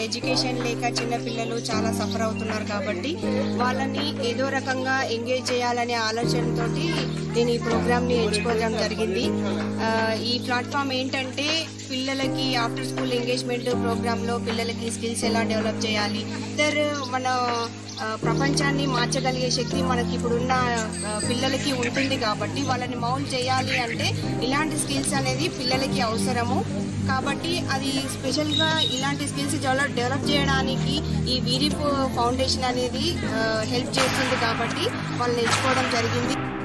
education లేక చిన్న పిల్లలు చాలా సఫర్ అవుతున్నారు కాబట్టి వాళ్ళని ఏదో రకంగా ఎంగేజ్ చేయాలనే ఆలోచనతోటి నేను ఈ ప్రోగ్రామ్ని ఎంచుకోవడం జరిగింది ఆ, ఈ ప్లాట్ఫామ్ ఏంటంటే పిల్లలకి ఆఫ్టర్ స్కూల్ ఎంగేజ్మెంట్ ప్రోగ్రాంలో పిల్లలకి స్కిల్స్ ఎలా డెవలప్ చేయాలి ఇద్దరు మన ఆ, ప్రపంచాన్ని మార్చగలిగే శక్తి మనకి ఇప్పుడున్న ఆ, పిల్లలకి ఉంటుంది కాబట్టి వాళ్ళని మౌల్డ్ చేయాలి అంటే ఇలాంటి స్కిల్స్ అనేది పిల్లలకి అవసరము కాబట్టి అది స్పెషల్గా ఇలాంటి స్కిల్స్ డెవలప్ డెవలప్ చేయడానికి ఈ వీరి ఫౌండేషన్ అనేది హెల్ప్ చేస్తుంది కాబట్టి వాళ్ళని ఎంచుకోవడం జరిగింది